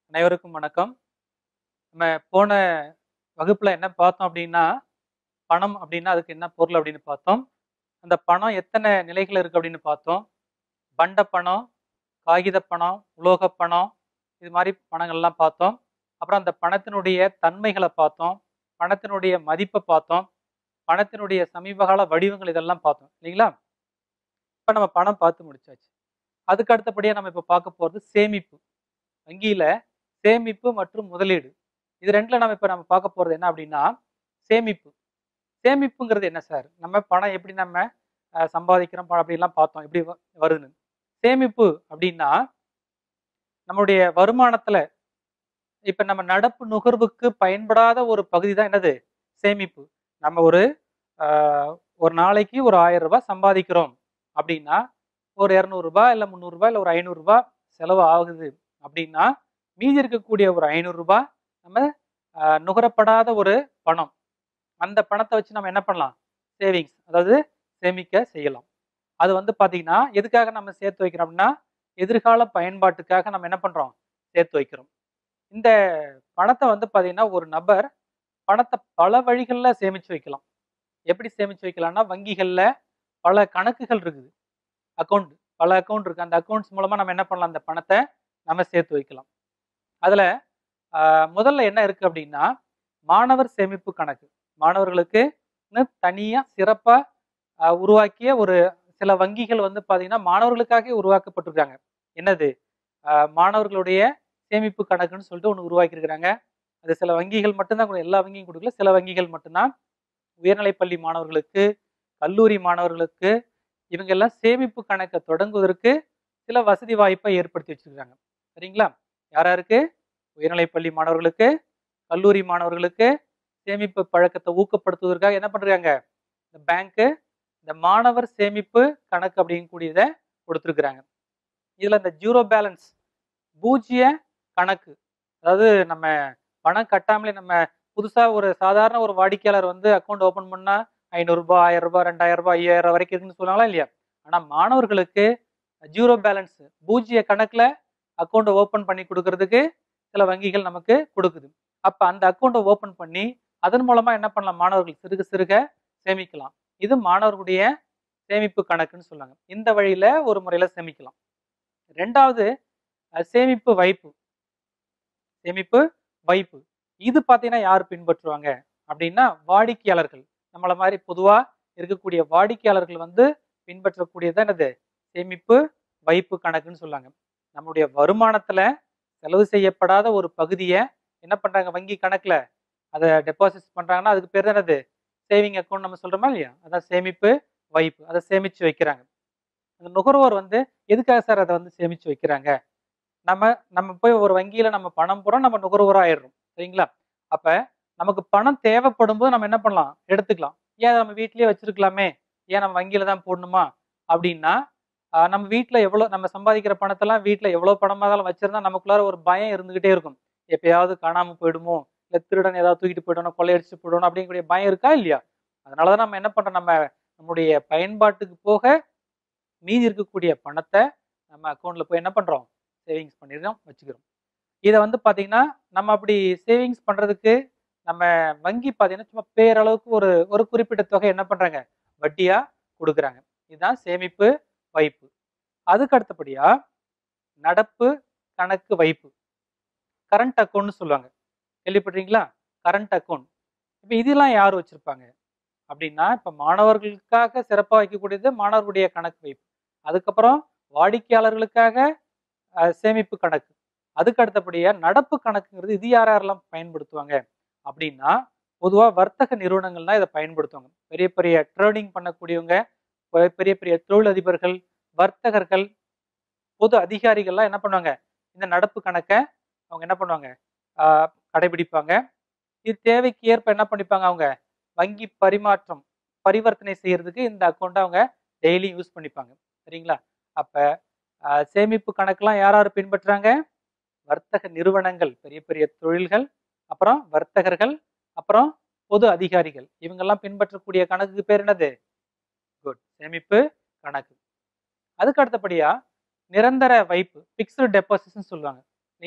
அனைவருக்கும் வணக்கம் நம்ம போன வகுப்புல என்ன பார்த்தோம் அப்படின்னா பணம் அப்படின்னா அதுக்கு என்ன பொருள் அப்படின்னு பார்த்தோம் அந்த பணம் எத்தனை நிலைகள் இருக்கு அப்படின்னு பார்த்தோம் பண்ட பணம் காகித பணம் உலோக பணம் இது மாதிரி பணங்கள்லாம் பார்த்தோம் அப்புறம் அந்த பணத்தினுடைய தன்மைகளை பார்த்தோம் பணத்தினுடைய மதிப்பை பார்த்தோம் பணத்தினுடைய சமீபகால வடிவங்கள் இதெல்லாம் பார்த்தோம் இல்லைங்களா இப்போ நம்ம பணம் பார்த்து முடிச்சாச்சு அதுக்கு அடுத்தபடியாக நம்ம இப்போ பார்க்க போகிறது சேமிப்பு வங்கியில சேமிப்பு மற்றும் முதலீடு இது ரெண்டுல நம்ம இப்போ நம்ம பார்க்க போறது என்ன அப்படின்னா சேமிப்பு சேமிப்புங்கிறது என்ன சார் நம்ம பணம் எப்படி நம்ம அஹ், சம்பாதிக்கிறோம் பணம் அப்படிலாம் பார்த்தோம் எப்படி வ- வருதுன்னு சேமிப்பு அப்படின்னா நம்மளுடைய வருமானத்துல இப்ப நம்ம நடப்பு நுகர்வுக்கு பயன்படாத ஒரு பகுதி தான் என்னது சேமிப்பு நம்ம ஒரு ஆஹ், ஒரு நாளைக்கு ஒரு ஆயிரம் ரூபாய் சம்பாதிக்கிறோம் அப்படின்னா ஒரு இரநூறுபா இல்லை முந்நூறுரூபா இல்லை ஒரு ஐநூறுரூபா செலவு ஆகுது அப்படின்னா மீதி இருக்கக்கூடிய ஒரு ஐநூறுரூபா நம்ம ஆஹ், நுகரப்படாத ஒரு பணம் அந்த பணத்தை வச்சு நம்ம என்ன பண்ணலாம் சேவிங்ஸ் அதாவது சேமிக்க செய்யலாம் அது வந்து பார்த்தீங்கன்னா எதுக்காக நம்ம சேர்த்து வைக்கிறோம் அப்படின்னா எதிர்கால பயன்பாட்டுக்காக நம்ம என்ன பண்ணுறோம் சேர்த்து வைக்கிறோம் இந்த பணத்தை வந்து பார்த்தீங்கன்னா ஒரு நபர் பணத்தை பல வழிகளில் சேமித்து வைக்கலாம் எப்படி சேமித்து வைக்கலாம்னா வங்கிகளில் பல கணக்குகள் இருக்குது அக்கௌண்ட் பல அக்கௌண்ட் இருக்கு அந்த அக்கௌண்ட்ஸ் மூலமாக நம்ம என்ன பண்ணலாம் அந்த பணத்தை நம்ம சேர்த்து வைக்கலாம் அதில் முதல்ல என்ன இருக்கு அப்படின்னா மாணவர் சேமிப்பு கணக்கு மாணவர்களுக்கு தனியாக சிறப்பாக உருவாக்கிய ஒரு சில வங்கிகள் வந்து பார்த்தீங்கன்னா மாணவர்களுக்காக உருவாக்கப்பட்டிருக்காங்க என்னது ஆஹ் மாணவர்களுடைய சேமிப்பு கணக்குன்னு சொல்லிட்டு ஒன்று உருவாக்கியிருக்கிறாங்க அது சில வங்கிகள் மட்டும்தான் கொடு- எல்லா வங்கியும் கொடுக்கல சில வங்கிகள் மட்டும்தான் உயர்நிலைப்பள்ளி மாணவர்களுக்கு கல்லூரி மாணவர்களுக்கு இவங்க எல்லாம் சேமிப்பு கணக்கை தொடங்குவதற்கு சில வசதி வாய்ப்பை ஏற்படுத்தி வச்சிருக்காங்க சரிங்களா யார் யாருக்கு உயர்நிலைப்பள்ளி மாணவர்களுக்கு கல்லூரி மாணவர்களுக்கு சேமிப்பு பழக்கத்தை ஊக்கப்படுத்துவதற்காக என்ன பண்றாங்க இந்த பேங்க்கு இந்த மாணவர் சேமிப்பு கணக்கு அப்படிங்கக்கூடியதை கொடுத்துருக்குறாங்க இதுல இந்த ஜீரோ பேலன்ஸ் பூஜ்ஜிய கணக்கு அதாவது நம்ம பணம் கட்டாமலே நம்ம புதுசா ஒரு சாதாரண ஒரு வாடிக்கையாளர் வந்து அக்கௌண்ட் ஓபன் பண்ணா ஐநூறுரூபா ஆயிரம் ரூபாய் ரெண்டாயிரம் ரூபாய் ஐயாயிரம் வரைக்கும் இருக்குன்னு சொல்லுவாங்களா இல்லையா ஆனா மாணவர்களுக்கு ஜீரோ பேலன்ஸ் பூஜ்ஜிய கணக்குல அக்கௌண்ட் ஓபன் பண்ணி கொடுக்கறதுக்கு சில வங்கிகள் நமக்கு கொடுக்குது அப்ப அந்த அக்கௌண்ட்டை ஓபன் பண்ணி அதன் மூலமா என்ன பண்ணலாம் மாணவர்கள் சிறுக சிறுக சேமிக்கலாம் இது மாணவர்களுடைய சேமிப்பு கணக்குன்னு சொல்லுவாங்க இந்த வழியில ஒரு முறையில சேமிக்கலாம் ரெண்டாவது அஹ், சேமிப்பு வைப்பு சேமிப்பு வைப்பு இது பார்த்தீங்கன்னா யார் பின்பற்றுவாங்க அப்படின்னா வாடிக்கையாளர்கள் நம்மள மாதிரி பொதுவா இருக்கக்கூடிய வாடிக்கையாளர்கள் வந்து பின்பற்றக்கூடியது என்னது சேமிப்பு வைப்பு கணக்குன்னு சொல்லுவாங்க நம்முடைய வருமானத்துல செலவு செய்யப்படாத ஒரு பகுதியை என்ன பண்றாங்க வங்கி கணக்குல அதை டெபாசிட் பண்றாங்கன்னா அதுக்கு பேர் தான் என்னது சேவிங் அக்கௌண்ட் நம்ம சொல்றோமா இல்லையா அதான் சேமிப்பு வைப்பு அதை சேமிச்சு வைக்கிறாங்க அந்த நுகர்வோர் வந்து எதுக்காக சார் அதை வந்து சேமிச்சு வைக்கிறாங்க நம்ம நம்ம போய் ஒரு வங்கியில நம்ம பணம் போறோம் நம்ம நுகர்வோரா ஆயிடுறோம் சரிங்களா அப்ப நமக்கு பணம் தேவைப்படும் போது நம்ம என்ன பண்ணலாம் எடுத்துக்கலாம் ஏன் அதை நம்ம வீட்லயே வச்சிருக்கலாமே ஏன் நம்ம வங்கியில தான் போடணுமா அப்படின்னா ஆஹ் நம்ம வீட்ல எவ்வளவு நம்ம சம்பாதிக்கிற பணத்தெல்லாம் வீட்ல எவ்வளவு பணமா இருந்தாலும் வச்சிருந்தா நமக்குள்ளார ஒரு பயம் இருந்துகிட்டே இருக்கும் எப்பயாவது காணாம போயிடுமோ இல்ல திருடன் ஏதாவது தூக்கிட்டு போயிடணும் கொள்ளையடிச்சு போயிடணும் அப்படிங்கக்கூடிய பயம் இருக்கா இல்லையா அதனாலதான் நம்ம என்ன பண்றோம் நம்ம நம்முடைய பயன்பாட்டுக்கு போக மீதி இருக்கக்கூடிய பணத்தை நம்ம அக்கௌண்ட்ல போய் என்ன பண்றோம் சேவிங்ஸ் பண்ணிடுறோம் வச்சுக்கிறோம் இதை வந்து பாத்தீங்கன்னா நம்ம அப்படி சேவிங்ஸ் பண்றதுக்கு நம்ம வங்கி பாத்தீங்கன்னா சும்மா பேரளவுக்கு ஒரு ஒரு குறிப்பிட்ட தொகை என்ன பண்றாங்க வட்டியா கொடுக்குறாங்க இதுதான் சேமிப்பு வைப்பு அதுக்கு அடுத்தபடியா நடப்பு கணக்கு வைப்பு கரண்ட் அக்கௌண்ட்னு சொல்லுவாங்க கேள்விப்பட்டிருக்கீங்களா கரண்ட் அக்கௌண்ட் இப்போ இதெல்லாம் யார் வச்சிருப்பாங்க அப்படின்னா இப்போ மாணவர்களுக்காக சிறப்பாக வைக்கக்கூடியது மாணவர்களுடைய கணக்கு வைப்பு அதுக்கப்புறம் வாடிக்கையாளர்களுக்காக அஹ், சேமிப்பு கணக்கு அதுக்கு அடுத்தபடியா நடப்பு கணக்குங்கிறது இது யார் யாரெல்லாம் பயன்படுத்துவாங்க அப்படின்னா பொதுவாக வர்த்தக நிறுவனங்கள் தான் இதை பயன்படுத்துவாங்க பெரிய பெரிய ட்ரேடிங் பண்ணக்கூடியவங்க பெ- பெரிய பெரிய தொழிலதிபர்கள் வர்த்தகர்கள் பொது அதிகாரிகள்லாம் என்ன பண்ணுவாங்க இந்த நடப்பு கணக்கை அவங்க என்ன பண்ணுவாங்க ஆஹ் கடைபிடிப்பாங்க இது தேவைக்கு ஏற்ப என்ன பண்ணிப்பாங்க அவங்க வங்கி பரிமாற்றம் பரிவர்த்தனை செய்யறதுக்கு இந்த அக்கௌண்ட்டை அவங்க டெய்லி யூஸ் பண்ணிப்பாங்க சரிங்களா அப்ப ஆஹ் சேமிப்பு கணக்கெல்லாம் யார் யார் பின்பற்றுறாங்க வர்த்தக நிறுவனங்கள் பெரிய பெரிய தொழில்கள் அப்புறம் வர்த்தகர்கள் அப்புறம் பொது அதிகாரிகள் இவங்கெல்லாம் பின்பற்றக்கூடிய கணக்குக்கு பேர் என்னது குட் சேமிப்பு கணக்கு அதுக்கு அடுத்தபடியா நிரந்தர வைப்பு பிக்ஸ்டு டெபாசிட்னு சொல்லுவாங்க இல்லைங்களா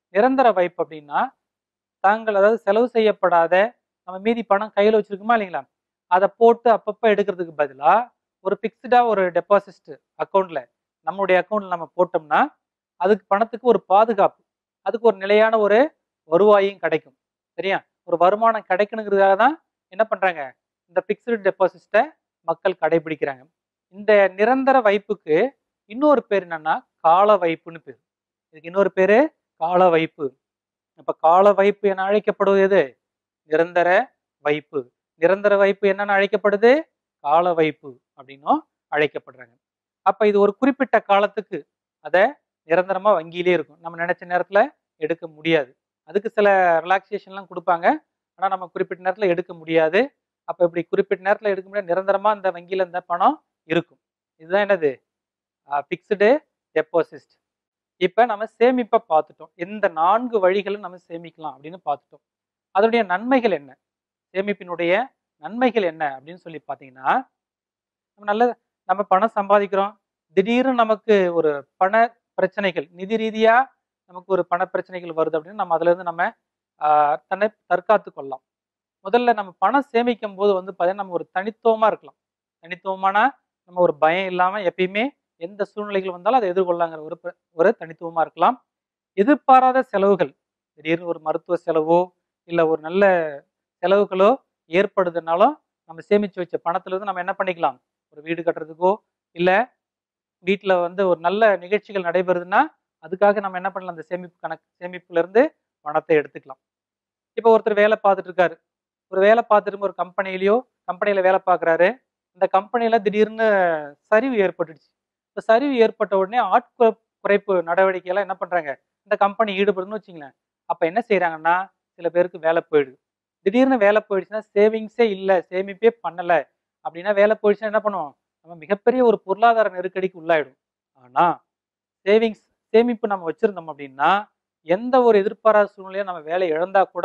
நிரந்தர வைப்பு அப்படின்னா தாங்கள் அதாவது செலவு செய்யப்படாத நம்ம மீதி பணம் கையில் வச்சிருக்கோமா இல்லைங்களா அதை போட்டு அப்பப்போ எடுக்கிறதுக்கு பதிலாக ஒரு ஃபிக்ஸ்டாக ஒரு டெபாசிட் அக்கௌண்ட்ல நம்மளுடைய அக்கௌண்ட்ல நம்ம போட்டோம்னா அதுக்கு பணத்துக்கு ஒரு பாதுகாப்பு அதுக்கு ஒரு நிலையான ஒரு வருவாயும் கிடைக்கும் சரியா ஒரு வருமானம் கிடைக்கணுங்கிறதுக்காக தான் என்ன பண்றாங்க இந்த ஃபிக்ஸ்டு டெபாசிட்டை மக்கள் கடைபிடிக்கிறாங்க இந்த நிரந்தர வைப்புக்கு இன்னொரு பேர் என்னன்னா கால வைப்புன்னு பேர் இதுக்கு இன்னொரு பேரு கால வைப்பு அப்ப கால வைப்பு என அழைக்கப்படுவது எது நிரந்தர வைப்பு நிரந்தர வைப்பு என்னன்னு அழைக்கப்படுது கால வைப்பு அப்படின்னும் அழைக்கப்படுறாங்க அப்ப இது ஒரு குறிப்பிட்ட காலத்துக்கு அதை நிரந்தரமா வங்கியிலே இருக்கும் நம்ம நினைச்ச நேரத்துல எடுக்க முடியாது அதுக்கு சில ரிலாக்ஸேஷன்லாம் கொடுப்பாங்க ஆனா நம்ம குறிப்பிட்ட நேரத்துல எடுக்க முடியாது அப்ப இப்படி குறிப்பிட்ட நேரத்துல எடுக்க முடியாது நிரந்தரமா இந்த வங்கியில இந்த பணம் இருக்கும் இதுதான் என்னது ஃபிக்ஸ்டு டெபாசிட் இப்ப நம்ம சேமிப்பை பார்த்துட்டோம் எந்த நான்கு வழிகளும் நம்ம சேமிக்கலாம் அப்படின்னு பார்த்துட்டோம் அதனுடைய நன்மைகள் என்ன சேமிப்பினுடைய நன்மைகள் என்ன அப்படின்னு சொல்லி பார்த்தீங்கன்னா நம்ம நல்ல நம்ம பணம் சம்பாதிக்கிறோம் திடீர்னு நமக்கு ஒரு பண பிரச்சனைகள் நிதி ரீதியா நமக்கு ஒரு பண பிரச்சனைகள் வருது அப்படின்னு நம்ம அதுல இருந்து நம்ம ஆஹ், தன்னை தற்காத்து கொள்ளலாம் முதல்ல நம்ம பணம் சேமிக்கும் போது வந்து பார்த்தீங்கன்னா நம்ம ஒரு தனித்துவமா இருக்கலாம் தனித்துவமான நம்ம ஒரு பயம் இல்லாம எப்பயுமே எந்த சூழ்நிலைகள் வந்தாலும் அதை எதிர்கொள்ளாங்கிற ஒரு ப- ஒரு தனித்துவமா இருக்கலாம் எதிர்பாராத செலவுகள் திடீர்னு ஒரு மருத்துவ செலவோ இல்லை ஒரு நல்ல செலவுகளோ ஏற்படுதுனாலும் நம்ம சேமிச்சு வச்ச பணத்துல இருந்து நம்ம என்ன பண்ணிக்கலாம் ஒரு வீடு கட்டுறதுக்கோ இல்லை வீட்டில் வந்து ஒரு நல்ல நிகழ்ச்சிகள் நடைபெறுதுன்னா அதுக்காக நம்ம என்ன பண்ணலாம் அந்த சேமிப்பு கணக்கு சேமிப்புல இருந்து பணத்தை எடுத்துக்கலாம் இப்போ ஒருத்தர் வேலை பார்த்துட்டு இருக்காரு ஒரு வேலை பார்த்துட்டு ஒரு கம்பெனிலேயோ கம்பெனியில் வேலை பார்க்குறாரு இந்த கம்பெனியில் திடீர்னு சரிவு ஏற்பட்டுடுச்சு இந்த சரிவு ஏற்பட்ட உடனே ஆட்கு குறைப்பு நடவடிக்கையெல்லாம் என்ன பண்ணுறாங்க இந்த கம்பெனி ஈடுபடுதுன்னு வச்சுங்களேன் அப்போ என்ன செய்கிறாங்கன்னா சில பேருக்கு வேலை போயிடுது திடீர்னு வேலை போயிடுச்சுன்னா சேவிங்ஸே இல்லை சேமிப்பே பண்ணலை அப்படின்னா வேலை போயிடுச்சுன்னா என்ன பண்ணுவோம் நம்ம மிகப்பெரிய ஒரு பொருளாதார நெருக்கடிக்கு உள்ளாயிடும் ஆனால் சேவிங்ஸ் சேமிப்பு நம்ம வச்சிருந்தோம் அப்படின்னா எந்த ஒரு எதிர்பாராத சூழ்நிலையும் நம்ம வேலை இழந்தா கூட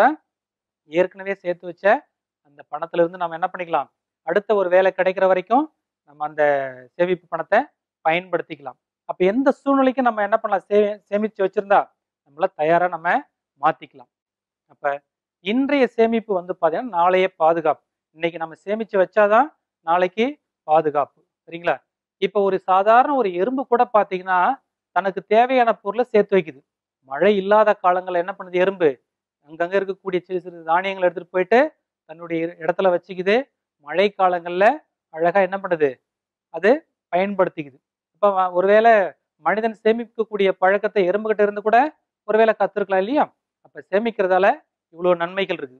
ஏற்கனவே சேர்த்து வச்ச அந்த பணத்துல இருந்து நம்ம என்ன பண்ணிக்கலாம் அடுத்த ஒரு வேலை கிடைக்கிற வரைக்கும் நம்ம அந்த சேமிப்பு பணத்தை பயன்படுத்திக்கலாம் அப்ப எந்த சூழ்நிலைக்கும் நம்ம என்ன பண்ணலாம் சே சேமிச்சு வச்சிருந்தா நம்மள தயாரா நம்ம மாத்திக்கலாம் அப்ப இன்றைய சேமிப்பு வந்து பார்த்தீங்கன்னா நாளைய பாதுகாப்பு இன்னைக்கு நம்ம சேமிச்சு வச்சாதான் நாளைக்கு பாதுகாப்பு சரிங்களா இப்போ ஒரு சாதாரண ஒரு எறும்பு கூட பார்த்தீங்கன்னா தனக்கு தேவையான பொருளை சேர்த்து வைக்குது மழை இல்லாத காலங்களில் என்ன பண்ணுது எறும்பு அங்கங்க இருக்கக்கூடிய சிறு சிறு தானியங்களை எடுத்துட்டு போயிட்டு தன்னுடைய இரு- இடத்துல வச்சுக்குது மழை காலங்கள்ல அழகா என்ன பண்ணுது அது பயன்படுத்திக்குது இப்போ ஒருவேளை மனிதன் சேமிக்கக்கூடிய பழக்கத்தை எறும்புகிட்ட இருந்து கூட ஒருவேளை கத்துருக்கலாம் இல்லையா அப்ப சேமிக்கிறதால இவ்வளவு நன்மைகள் இருக்கு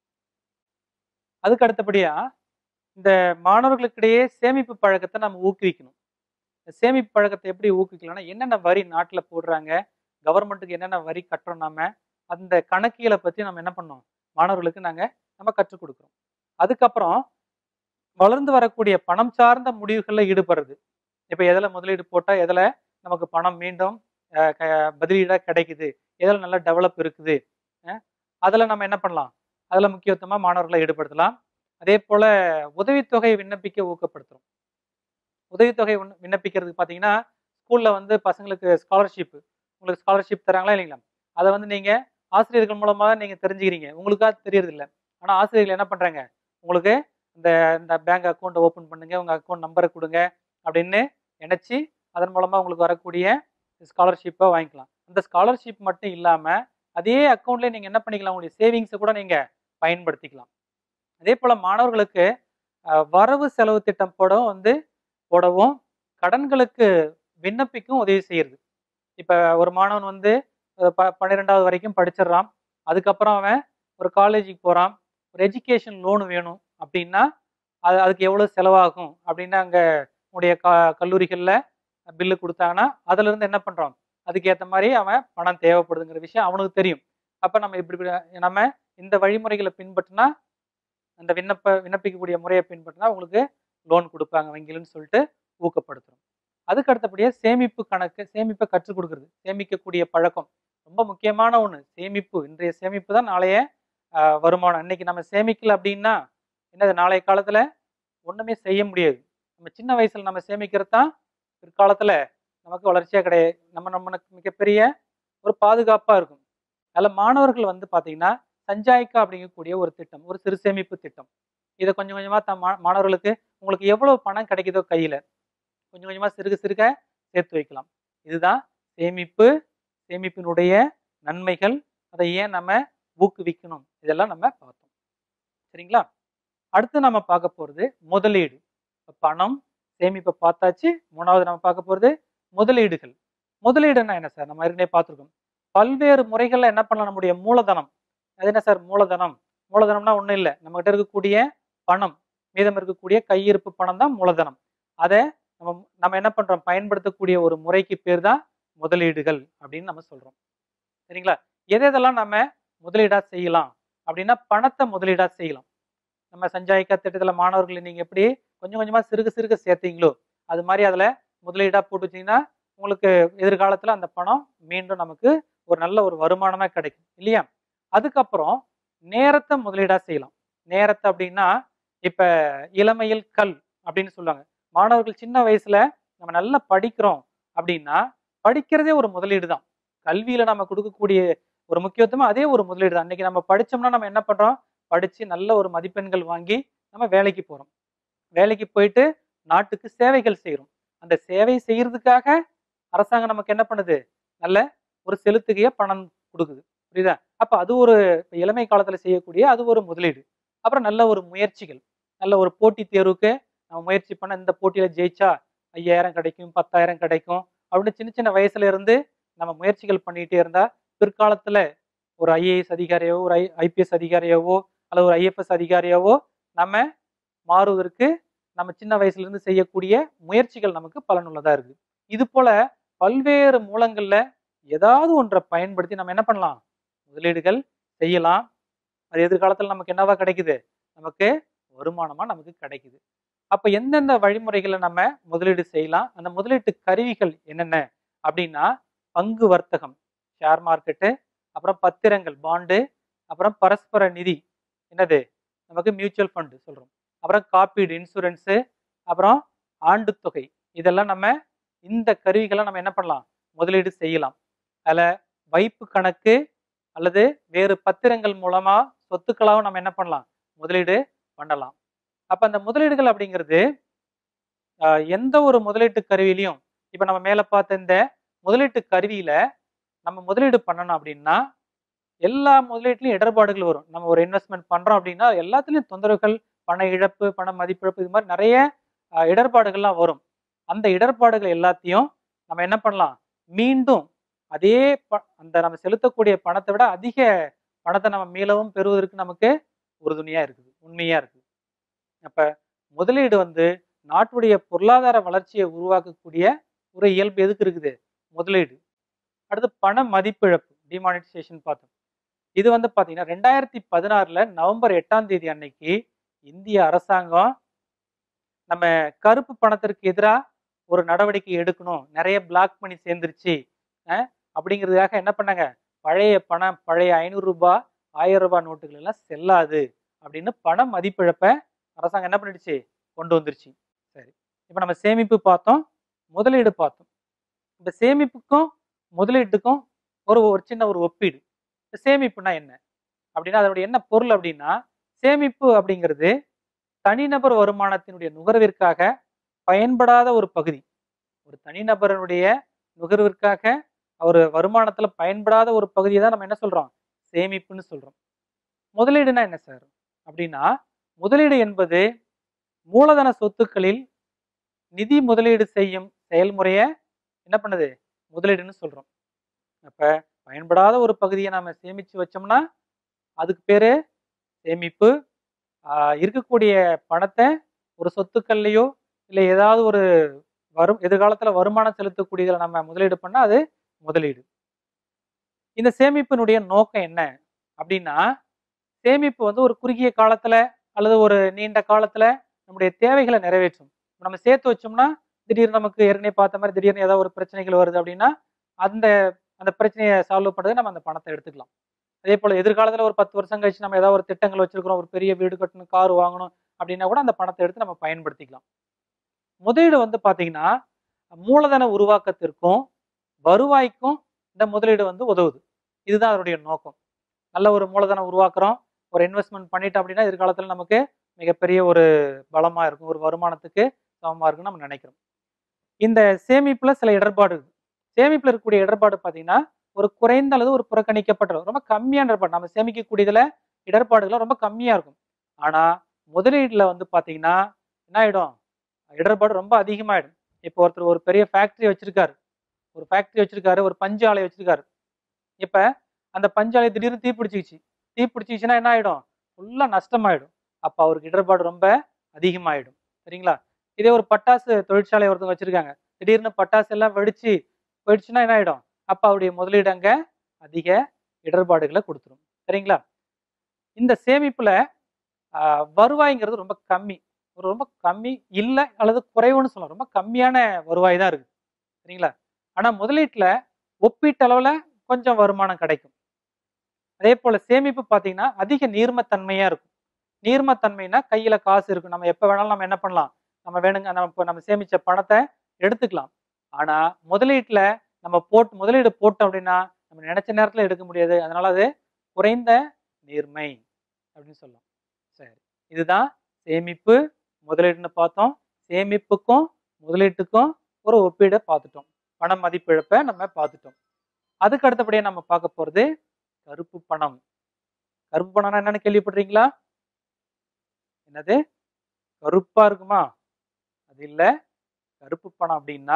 அதுக்கு அடுத்தபடியா இந்த மாணவர்களுக்கிடையே சேமிப்பு பழக்கத்தை நம்ம ஊக்குவிக்கணும் இந்த சேமிப்பு பழக்கத்தை எப்படி ஊக்குவிக்கலாம்னா என்னென்ன வரி நாட்டில் போடுறாங்க கவர்மெண்ட்டுக்கு என்னென்ன வரி கட்டுறோம் நாம அந்த கணக்கியலை பற்றி நம்ம என்ன பண்ணோம் மாணவர்களுக்கு நாங்கள் நம்ம கற்றுக் கொடுக்குறோம் அதுக்கப்புறம் வளர்ந்து வரக்கூடிய பணம் சார்ந்த முடிவுகளில் ஈடுபடுறது இப்போ எதில் முதலீடு போட்டால் எதில் நமக்கு பணம் மீண்டும் அஹ், க- பதிலீடா கிடைக்குது எதில் நல்ல டெவலப் இருக்குது அதில் நம்ம என்ன பண்ணலாம் அதில் முக்கியத்துவமாக மாணவர்களை ஈடுபடுத்தலாம் அதே போல் உதவித்தொகை விண்ணப்பிக்க ஊக்கப்படுத்துறோம் உதவித்தொகை விண்ண- விண்ணப்பிக்கிறதுக்கு பார்த்தீங்கன்னா ஸ்கூலில் வந்து பசங்களுக்கு ஸ்காலர்ஷிப் உங்களுக்கு ஸ்காலர்ஷிப் தராங்களா இல்லைங்களா அதை வந்து நீங்கள் ஆசிரியர்கள் மூலமாக தான் நீங்கள் தெரிஞ்சுக்கிறீங்க உங்களுக்காக தெரியறது இல்லை ஆனால் ஆசிரியர்கள் என்ன பண்ணுறாங்க உங்களுக்கு இந்த இந்த பேங்க் அக்கௌண்ட் ஓப்பன் பண்ணுங்க உங்கள் அக்கௌண்ட் நம்பரை கொடுங்க அப்படின்னு நினச்சி அதன் மூலமாக உங்களுக்கு வரக்கூடிய ஸ்காலர்ஷிப்பை வாங்கிக்கலாம் அந்த ஸ்காலர்ஷிப் மட்டும் இல்லாமல் அதே அக்கௌண்ட்லேயே நீங்கள் என்ன பண்ணிக்கலாம் உங்களுடைய சேவிங்ஸை கூட நீங்கள் பயன்படுத்திக்கலாம் அதே போல் மாணவர்களுக்கு அஹ், வரவு செலவு திட்டம் போடவும் வந்து போடவும் கடன்களுக்கு விண்ணப்பிக்கும் உதவி செய்யுது இப்போ ஒரு மாணவன் வந்து அஹ், ப பன்னிரெண்டாவது வரைக்கும் படிச்சிடுறான் அதுக்கப்புறம் அவன் ஒரு காலேஜுக்கு போகிறான் ஒரு எஜுகேஷன் லோன் வேணும் அப்படின்னா அது அதுக்கு எவ்வளோ செலவாகும் அப்படின்னு அங்கே உடைய க கல்லூரிகளில் பில்லு கொடுத்தாங்கன்னா அதுலேருந்து என்ன பண்ணுறோம் அதுக்கேற்ற மாதிரி அவன் பணம் தேவைப்படுதுங்கிற விஷயம் அவனுக்கு தெரியும் அப்போ நம்ம இப்படி இப்படி நம்ம இந்த வழிமுறைகளை பின்பற்றினா அந்த விண்ணப்ப விண்ணப்பிக்கக்கூடிய முறையை பின்பற்றினா உங்களுக்கு லோன் கொடுப்பாங்க வங்கியிலன்னு சொல்லிட்டு ஊக்கப்படுத்துறோம் அதுக்கு அடுத்தபடியாக சேமிப்பு கணக்கு சேமிப்பை கற்றுக் கொடுக்குறது சேமிக்கக்கூடிய பழக்கம் ரொம்ப முக்கியமான ஒன்று சேமிப்பு இன்றைய சேமிப்பு தான் நாளைய ஆஹ், வருமானம் இன்னைக்கு நம்ம சேமிக்கல அப்படின்னா என்னது நாளைய காலத்துல ஒண்ணுமே செய்ய முடியாது நம்ம சின்ன வயசுல நம்ம சேமிக்கிறது தான் பிற்காலத்துல நமக்கு வளர்ச்சியா கிடையாது நம்ம நம்மளுக்கு மிகப்பெரிய ஒரு பாதுகாப்பா இருக்கும் அதில் மாணவர்கள் வந்து பார்த்தீங்கன்னா சஞ்சாய்க்கா அப்படிங்கக்கூடிய ஒரு திட்டம் ஒரு சிறு சேமிப்பு திட்டம் இதை கொஞ்சம் கொஞ்சமாக த மா- மாணவர்களுக்கு உங்களுக்கு எவ்வளவு பணம் கிடைக்குதோ கையில் கொஞ்சம் கொஞ்சமாக சிறுக சிறுக சேர்த்து வைக்கலாம் இதுதான் சேமிப்பு சேமிப்பினுடைய நன்மைகள் அதை ஏன் நம்ம ஊக்குவிக்கணும் இதெல்லாம் நம்ம பார்த்தோம் சரிங்களா அடுத்து நம்ம பார்க்க போகிறது முதலீடு இப்ப பணம் சேமிப்பை பார்த்தாச்சு மூணாவது நம்ம பார்க்க போகிறது முதலீடுகள் முதலீடுன்னா என்ன சார் நம்ம ஏற்கனவே பார்த்துருக்கோம் பல்வேறு முறைகளில் என்ன பண்ணலாம் நம்முடைய மூலதனம் அது என்ன சார் மூலதனம் மூலதனம்னா ஒன்றும் இல்லை நம்மகிட்ட இருக்கக்கூடிய பணம் மீதம் இருக்கக்கூடிய கையிருப்பு பணம் தான் மூலதனம் அதை நம்ம நம்ம என்ன பண்றோம் பயன்படுத்தக்கூடிய ஒரு முறைக்கு பேர் தான் முதலீடுகள் அப்படின்னு நம்ம சொல்றோம் சரிங்களா எது எதெல்லாம் நம்ம முதலீடா செய்யலாம் அப்படின்னா பணத்தை முதலீடா செய்யலாம் நம்ம சஞ்சாயிக்கா திட்டத்தில் மாணவர்களை நீங்க எப்படி கொஞ்சம் கொஞ்சமா சிறுக சிறுக சேர்த்தீங்களோ அது மாதிரி அதுல முதலீடா போட்டு வச்சீங்கன்னா உங்களுக்கு எதிர்காலத்துல அந்த பணம் மீண்டும் நமக்கு ஒரு நல்ல ஒரு வருமானமா கிடைக்கும் இல்லையா அதுக்கப்புறம் நேரத்தை முதலீடா செய்யலாம் நேரத்தை அப்படின்னா இப்ப இளமையில் கல் அப்படின்னு சொல்லுவாங்க மாணவர்கள் சின்ன வயசுல நம்ம நல்லா படிக்கிறோம் அப்படின்னா படிக்கிறதே ஒரு முதலீடு தான் கல்வியில நம்ம கொடுக்கக்கூடிய ஒரு முக்கியத்துவம் அதே ஒரு முதலீடு தான் இன்னைக்கு நம்ம படிச்சோம்னா நம்ம என்ன பண்றோம் படிச்சு நல்ல ஒரு மதிப்பெண்கள் வாங்கி நம்ம வேலைக்கு போறோம் வேலைக்கு போயிட்டு நாட்டுக்கு சேவைகள் செய்கிறோம் அந்த சேவை செய்யறதுக்காக அரசாங்கம் நமக்கு என்ன பண்ணுது நல்ல ஒரு செலுத்துகைய பணம் கொடுக்குது புரியுதா அப்ப அது ஒரு இப்ப இளமை காலத்துல செய்யக்கூடிய அது ஒரு முதலீடு அப்புறம் நல்ல ஒரு முயற்சிகள் நல்ல ஒரு போட்டித் தேர்வுக்கு நம்ம முயற்சி பண்ண இந்த போட்டியில ஜெயிச்சா ஐயாயிரம் கிடைக்கும் பத்தாயிரம் கிடைக்கும் அப்படின்னு சின்ன சின்ன வயசுல இருந்து நம்ம முயற்சிகள் பண்ணிட்டே இருந்தா பிற்காலத்துல ஒரு ஐஏஎஸ் அதிகாரியாவோ ஒரு ஐ ஐபிஎஸ் அதிகாரியாவோ அல்லது ஒரு ஐஎஃப்எஸ் அதிகாரியாவோ நம்ம மாறுவதற்கு நம்ம சின்ன வயசுல இருந்து செய்யக்கூடிய முயற்சிகள் நமக்கு பலனுள்ளதா இருக்கு இது போல பல்வேறு மூலங்கள்ல ஏதாவது ஒன்றை பயன்படுத்தி நம்ம என்ன பண்ணலாம் முதலீடுகள் செய்யலாம் அது எதிர்காலத்துல நமக்கு என்னவா கிடைக்குது நமக்கு வருமானமா நமக்கு கிடைக்குது அப்ப எந்தெந்த வழிமுறைகளை நம்ம முதலீடு செய்யலாம் அந்த முதலீட்டு கருவிகள் என்னென்ன அப்படின்னா பங்கு வர்த்தகம் ஷேர் மார்க்கெட்டு அப்புறம் பத்திரங்கள் பாண்டு அப்புறம் பரஸ்பர நிதி என்னது நமக்கு மியூச்சுவல் ஃபண்டு சொல்றோம் அப்புறம் காப்பீடு இன்சூரன்ஸு அப்புறம் ஆண்டு தொகை இதெல்லாம் நம்ம இந்த கருவிகளை நம்ம என்ன பண்ணலாம் முதலீடு செய்யலாம் அதில் வைப்பு கணக்கு அல்லது வேறு பத்திரங்கள் மூலமா சொத்துக்களாகவும் நம்ம என்ன பண்ணலாம் முதலீடு பண்ணலாம் அப்ப அந்த முதலீடுகள் அப்படிங்கிறது ஆஹ், எந்த ஒரு முதலீட்டு கருவிலையும் இப்ப நம்ம மேல பார்த்த இந்த முதலீட்டு கருவியில நம்ம முதலீடு பண்ணணும் அப்படின்னா எல்லா முதலீட்டுலயும் இடர்பாடுகள் வரும் நம்ம ஒரு இன்வெஸ்ட்மெண்ட் பண்றோம் அப்படின்னா எல்லாத்துலயும் தொந்தரவுகள் பண இழப்பு பண மதிப்பிழப்பு இது மாதிரி நிறைய ஆஹ், இடர்பாடுகள்லாம் வரும் அந்த இடர்பாடுகள் எல்லாத்தையும் நம்ம என்ன பண்ணலாம் மீண்டும் அதே ப- அந்த நம்ம செலுத்தக்கூடிய பணத்தை விட அதிக பணத்தை நம்ம மீளவும் பெறுவதற்கு நமக்கு உறுதுணையா இருக்குது உண்மையா இருக்குது அப்ப முதலீடு வந்து நாட்டுடைய பொருளாதார வளர்ச்சியை உருவாக்கக்கூடிய ஒரு இயல்பு எதுக்கு இருக்குது முதலீடு அடுத்து பண மதிப்பிழப்பு டிமானிட்டைசேஷன் பார்த்தோம் இது வந்து பாத்தீங்கன்னா ரெண்டாயிரத்தி பதினாறுல நவம்பர் எட்டாம் தேதி அன்னைக்கு இந்திய அரசாங்கம் நம்ம கருப்பு பணத்திற்கு எதிராக ஒரு நடவடிக்கை எடுக்கணும் நிறைய பிளாக் மணி சேர்ந்துருச்சு அஹ், அப்படிங்கிறதுக்காக என்ன பண்ணாங்க பழைய பணம் பழைய ஐநூறு ரூபாய் ஆயிரம் ரூபாய் நோட்டுகள் எல்லாம் செல்லாது அப்படின்னு பண மதிப்பிழப்பை அரசாங்கம் என்ன பண்ணிடுச்சு கொண்டு வந்துருச்சு சரி இப்போ நம்ம சேமிப்பு பார்த்தோம் முதலீடு பார்த்தோம் இந்த சேமிப்புக்கும் முதலீட்டுக்கும் ஒரு ஒரு சின்ன ஒரு ஒப்பீடு இந்த சேமிப்புனா என்ன அப்படின்னா அதனுடைய என்ன பொருள் அப்படின்னா சேமிப்பு அப்படிங்கிறது தனிநபர் வருமானத்தினுடைய நுகர்விற்காக பயன்படாத ஒரு பகுதி ஒரு தனிநபரனுடைய நுகர்விற்காக அவர் வருமானத்துல பயன்படாத ஒரு பகுதியை தான் நம்ம என்ன சொல்றோம் சேமிப்புன்னு சொல்றோம் முதலீடுனா என்ன சார் அப்படின்னா முதலீடு என்பது மூலதன சொத்துக்களில் நிதி முதலீடு செய்யும் செயல்முறையை என்ன பண்ணுது முதலீடுன்னு சொல்றோம் அப்ப பயன்படாத ஒரு பகுதியை நாம சேமிச்சு வச்சோம்னா அதுக்கு பேரு சேமிப்பு ஆஹ் இருக்கக்கூடிய பணத்தை ஒரு சொத்துக்கள்லையோ இல்லை ஏதாவது ஒரு வரும் எதிர்காலத்துல வருமானம் செலுத்தக்கூடியதுல நம்ம முதலீடு பண்ணா அது முதலீடு இந்த சேமிப்பினுடைய நோக்கம் என்ன அப்படின்னா சேமிப்பு வந்து ஒரு குறுகிய காலத்துல அல்லது ஒரு நீண்ட காலத்துல நம்முடைய தேவைகளை நிறைவேற்றும் இப்ப நம்ம சேர்த்து வச்சோம்னா திடீர்னு நமக்கு ஏற்கனவே பார்த்த மாதிரி திடீர்னு ஏதாவது ஒரு பிரச்சனைகள் வருது அப்படின்னா அந்த அந்த பிரச்சனையை சால்வ் பண்ணுறது நம்ம அந்த பணத்தை எடுத்துக்கலாம் அதே போல எதிர்காலத்துல ஒரு பத்து வருஷம் கழிச்சு நம்ம ஏதாவது ஒரு திட்டங்கள் வச்சிருக்கிறோம் ஒரு பெரிய வீடு கட்டணும் கார் வாங்கணும் அப்படின்னா கூட அந்த பணத்தை எடுத்து நம்ம பயன்படுத்திக்கலாம் முதலீடு வந்து பாத்தீங்கன்னா மூலதன உருவாக்கத்திற்கும் வருவாய்க்கும் இந்த முதலீடு வந்து உதவுது இதுதான் அதனுடைய நோக்கம் நல்ல ஒரு மூலதனம் உருவாக்குறோம் ஒரு இன்வெஸ்ட்மெண்ட் பண்ணிட்டோம் அப்படின்னா எதிர்காலத்தில் நமக்கு மிகப்பெரிய ஒரு பலமாக இருக்கும் ஒரு வருமானத்துக்கு சமமாக இருக்குன்னு நம்ம நினைக்கிறோம் இந்த சேமிப்பில் சில இடர்பாடு இருக்கு சேமிப்பில் இருக்கக்கூடிய இடர்பாடு பார்த்தீங்கன்னா ஒரு குறைந்த அளவு ஒரு புறக்கணிக்கப்பட்ட ரொம்ப கம்மியான இடர்பாடு நம்ம சேமிக்கக்கூடியதில் இடர்பாடுகள் ரொம்ப கம்மியாக இருக்கும் ஆனால் முதலீட்டில் வந்து பார்த்தீங்கன்னா என்ன ஆகிடும் இடர்பாடு ரொம்ப அதிகமாகிடும் இப்போ ஒருத்தர் ஒரு பெரிய ஃபேக்ட்ரி வச்சிருக்காரு ஒரு ஃபேக்ட்ரி வச்சிருக்காரு ஒரு பஞ்சு ஆலை வச்சிருக்காரு இப்போ அந்த பஞ்சு ஆலை திடீர்னு தீப்பிடிச்சிச்சு தீப்பிடிச்சிச்சுன்னா என்ன ஆகிடும் ஃபுல்லாக நஷ்டமாயிடும் அப்போ அவருக்கு இடர்பாடு ரொம்ப அதிகமாயிடும் சரிங்களா இதே ஒரு பட்டாசு தொழிற்சாலை ஒருத்தவங்க வச்சிருக்காங்க திடீர்னு பட்டாசு எல்லாம் வெடிச்சு போயிடுச்சுன்னா என்ன ஆகிடும் அப்போ அவருடைய முதலீடு அங்கே அதிக இடர்பாடுகளை கொடுத்துரும் சரிங்களா இந்த சேமிப்பில் வருவாய்ங்கிறது ரொம்ப கம்மி ஒரு ரொம்ப கம்மி இல்லை அல்லது குறைவுன்னு சொல்லலாம் ரொம்ப கம்மியான வருவாய் தான் இருக்குது சரிங்களா ஆனால் முதலீட்டில் ஒப்பீட்டளவில் கொஞ்சம் வருமானம் கிடைக்கும் அதே போல் சேமிப்பு பார்த்தீங்கன்னா அதிக நீர்மத்தன்மையாக இருக்கும் நீர்மத்தன்மைனா கையில் காசு இருக்கும் நம்ம எப்போ வேணாலும் நம்ம என்ன பண்ணலாம் நம்ம வேணுங்க நம்ம இப்போ நம்ம சேமித்த பணத்தை எடுத்துக்கலாம் ஆனால் முதலீட்டில் நம்ம போட்டு முதலீடு போட்டோம் அப்படின்னா நம்ம நினைச்ச நேரத்தில் எடுக்க முடியாது அதனால அது குறைந்த நீர்மை அப்படின்னு சொல்லலாம் சரி இதுதான் சேமிப்பு முதலீடுன்னு பார்த்தோம் சேமிப்புக்கும் முதலீட்டுக்கும் ஒரு ஒப்பீடை பார்த்துட்டோம் பண மதிப்பிழப்பை நம்ம பார்த்துட்டோம் அதுக்கு அடுத்தபடியாக நம்ம பார்க்க போகிறது கருப்பு பணம் கருப்பு பணம்னா என்னன்னு கேள்விப்படுறீங்களா என்னது கருப்பா இருக்குமா அது இல்லை கருப்பு பணம் அப்படின்னா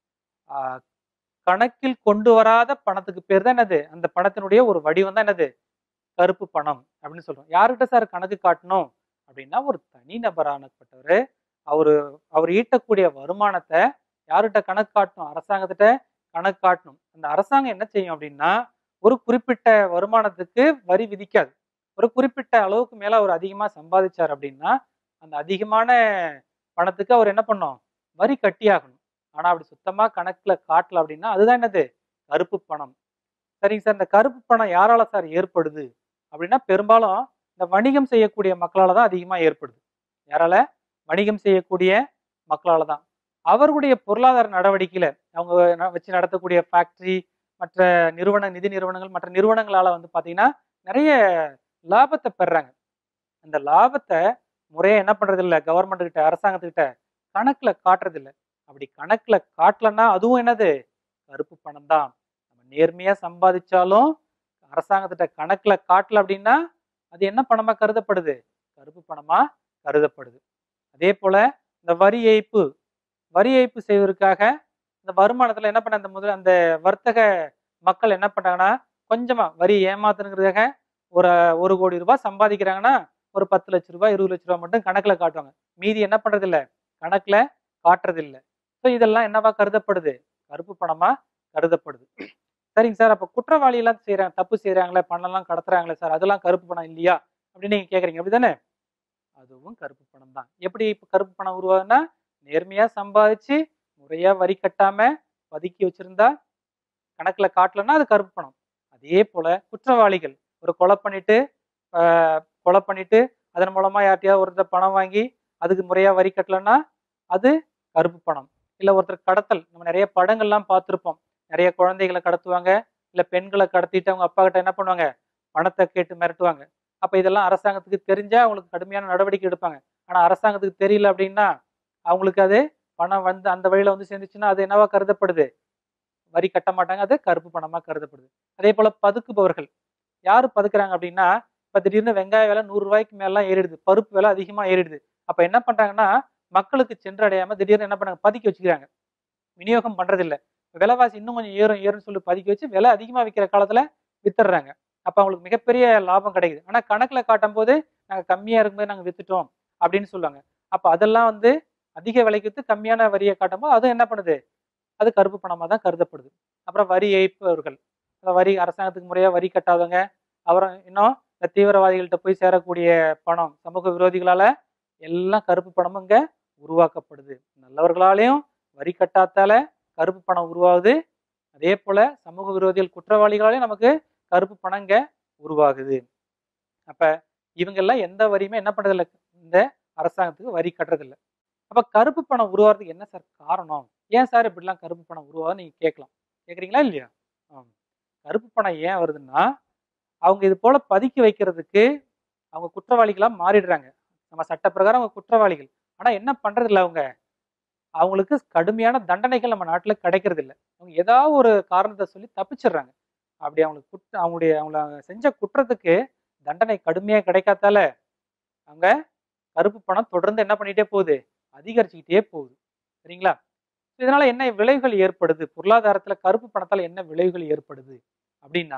ஆஹ், கணக்கில் கொண்டு வராத பணத்துக்கு பேர் தான் என்னது அந்த பணத்தினுடைய ஒரு வடிவம் தான் என்னது கருப்பு பணம் அப்படின்னு சொல்றோம் யார்கிட்ட சார் கணக்கு காட்டணும் அப்படின்னா ஒரு தனிநபரானப்பட்டவர் அவரு அவர் ஈட்டக்கூடிய வருமானத்தை யார்கிட்ட கணக்கு காட்டணும் அரசாங்கத்திட்ட கணக்கு காட்டணும் அந்த அரசாங்கம் என்ன செய்யும் அப்படின்னா ஒரு குறிப்பிட்ட வருமானத்துக்கு வரி விதிக்காது ஒரு குறிப்பிட்ட அளவுக்கு மேல அவர் அதிகமா சம்பாதிச்சார் அப்படின்னா அந்த அதிகமான பணத்துக்கு அவர் என்ன பண்ணும் வரி கட்டியாகணும் ஆனா அப்படி சுத்தமா கணக்குல காட்டல அப்படின்னா அதுதான் என்னது கருப்பு பணம் சரிங்க சார் இந்த கருப்பு பணம் யாரால சார் ஏற்படுது அப்படின்னா பெரும்பாலும் இந்த வணிகம் செய்யக்கூடிய மக்களால தான் அதிகமா ஏற்படுது யாரால வணிகம் செய்யக்கூடிய மக்களால தான் அவர்களுடைய பொருளாதார நடவடிக்கையில அவங்க ந- வச்சு நடத்தக்கூடிய ஃபேக்டரி மற்ற நிறுவன நிதி நிறுவனங்கள் மற்ற நிறுவனங்களால வந்து பாத்தீங்கன்னா நிறைய லாபத்தை பெறுறாங்க அந்த லாபத்தை முறையா என்ன பண்றது இல்ல கவர்மெண்ட் கிட்ட அரசாங்கத்துக்கிட்ட கணக்குல காட்டுறது இல்ல அப்படி கணக்குல காட்டலன்னா அதுவும் என்னது கருப்பு பணம் தான் நம்ம நேர்மையா சம்பாதிச்சாலும் அரசாங்கத்திட்ட கணக்குல காட்டல அப்படின்னா அது என்ன பணமா கருதப்படுது கருப்பு பணமா கருதப்படுது அதே போல இந்த வரி ஏய்ப்பு வரி ஏய்ப்பு செய்வதற்காக இந்த வருமானத்துல என்ன பண்ண அந்த முதல் அந்த வர்த்தக மக்கள் என்ன பண்றாங்கன்னா கொஞ்சமா வரி ஏமாத்துனுங்கிறதுக்காக ஒரு ஒரு கோடி ரூபாய் சம்பாதிக்கிறாங்கன்னா ஒரு பத்து லட்ச ரூபாய் இருபது லட்ச ரூபாய் மட்டும் கணக்குல காட்டுவாங்க மீதி என்ன பண்றது இல்ல கணக்குல காட்டுறது இல்ல ஸோ இதெல்லாம் என்னவா கருதப்படுது கருப்பு பணமா கருதப்படுது சரிங்க சார் அப்ப குற்றவாளி எல்லாம் செய்யறாங்க தப்பு செய்யறாங்களே பணம்லாம் கடத்துறாங்களே சார் அதெல்லாம் கருப்பு பணம் இல்லையா அப்படின்னு நீங்க கேக்குறீங்க அப்படிதானே அதுவும் கருப்பு பணம் தான் எப்படி இப்ப கருப்பு பணம் உருவாகுன்னா நேர்மையா சம்பாதிச்சு முறையா வரி கட்டாம பதுக்கி வச்சிருந்தா கணக்குல காட்டலன்னா அது கருப்பு பணம் அதே போல குற்றவாளிகள் ஒரு கொலை பண்ணிட்டு ஆஹ், கொலை பண்ணிட்டு அதன் மூலமா யார்ட்டையாவது ஒருத்தர் பணம் வாங்கி அதுக்கு முறையா வரி கட்டலன்னா அது கருப்பு பணம் இல்ல ஒருத்தர் கடத்தல் நம்ம நிறைய படங்கள்லாம் பார்த்திருப்போம் நிறைய குழந்தைகளை கடத்துவாங்க இல்ல பெண்களை கடத்திட்டு அவங்க அப்பா கிட்ட என்ன பண்ணுவாங்க பணத்தை கேட்டு மிரட்டுவாங்க அப்ப இதெல்லாம் அரசாங்கத்துக்கு தெரிஞ்சா அவங்களுக்கு கடுமையான நடவடிக்கை எடுப்பாங்க ஆனா அரசாங்கத்துக்கு தெரியல அப்படின்னா அவங்களுக்கு அது பணம் வந்து அந்த வழியில வந்து சேர்ந்துச்சுன்னா அது என்னவா கருதப்படுது வரி கட்ட மாட்டாங்க அது கருப்பு பணமா கருதப்படுது அதே போல பதுக்குபவர்கள் யாரு பதுக்குறாங்க அப்படின்னா இப்ப திடீர்னு வெங்காய விலை நூறு ரூபாய்க்கு மேலாம் ஏறிடுது பருப்பு விலை அதிகமா ஏறிடுது அப்ப என்ன பண்றாங்கன்னா மக்களுக்கு சென்றடையாம திடீர்னு என்ன பண்ணாங்க பதுக்கி வச்சுக்கிறாங்க விநியோகம் பண்றது இல்ல விலைவாசி இன்னும் கொஞ்சம் ஏறும் ஏறும்னு சொல்லி பதுக்கி வச்சு விலை அதிகமா விற்கிற காலத்துல வித்துடுறாங்க அப்ப அவங்களுக்கு மிகப்பெரிய லாபம் கிடைக்குது ஆனா கணக்குல காட்டும் போது நாங்க கம்மியா இருக்கும்போது நாங்க வித்துட்டோம் அப்படின்னு சொல்லுவாங்க அப்ப அதெல்லாம் வந்து அதிக விலைக்கு வித்து கம்மியான வரியை காட்டும் போது அது என்ன பண்ணுது அது கருப்பு பணமா தான் கருதப்படுது அப்புறம் வரி ஏய்ப்பவர்கள் அந்த வரி அரசாங்கத்துக்கு முறையா வரி கட்டாதவங்க அப்புறம் இன்னும் இந்த தீவிரவாதிகள்கிட்ட போய் சேரக்கூடிய பணம் சமூக விரோதிகளால எல்லாம் கருப்பு பணமும் இங்க உருவாக்கப்படுது நல்லவர்களாலையும் வரி கட்டாத்தால கருப்பு பணம் உருவாகுது அதே போல சமூக விரோதிகள் குற்றவாளிகளாலையும் நமக்கு கருப்பு பணம் இங்க உருவாகுது அப்ப இவங்க எல்லாம் எந்த வரியுமே என்ன பண்றதில்ல இந்த அரசாங்கத்துக்கு வரி கட்டுறதில்ல அப்ப கருப்பு பணம் உருவாகிறதுக்கு என்ன சார் காரணம் ஏன் சார் இப்படிலாம் கருப்பு பணம் உருவாகுது நீங்க கேட்கலாம் கேக்குறீங்களா இல்லையா ஆம். கருப்பு பணம் ஏன் வருதுன்னா அவங்க இது போல பதுக்கி வைக்கிறதுக்கு அவங்க குற்றவாளிகளா மாறிடுறாங்க நம்ம சட்ட பிரகாரம் அவங்க குற்றவாளிகள் ஆனா என்ன பண்றது இல்ல அவங்க அவங்களுக்கு கடுமையான தண்டனைகள் நம்ம நாட்டுல கிடைக்கிறது இல்ல அவங்க ஏதாவது ஒரு காரணத்தை சொல்லி தப்பிச்சிடுறாங்க அப்படி அவங்களுக்கு குற்ற அவங்களுடைய அவங்கள செஞ்ச குற்றத்துக்கு தண்டனை கடுமையா கிடைக்காதால அவங்க கருப்பு பணம் தொடர்ந்து என்ன பண்ணிட்டே போகுது அதிகரிச்சுக்கிட்டே போகுது சரிங்களா இதனால என்ன விளைவுகள் ஏற்படுது பொருளாதாரத்துல கருப்பு பணத்தால என்ன விளைவுகள் ஏற்படுது அப்படின்னா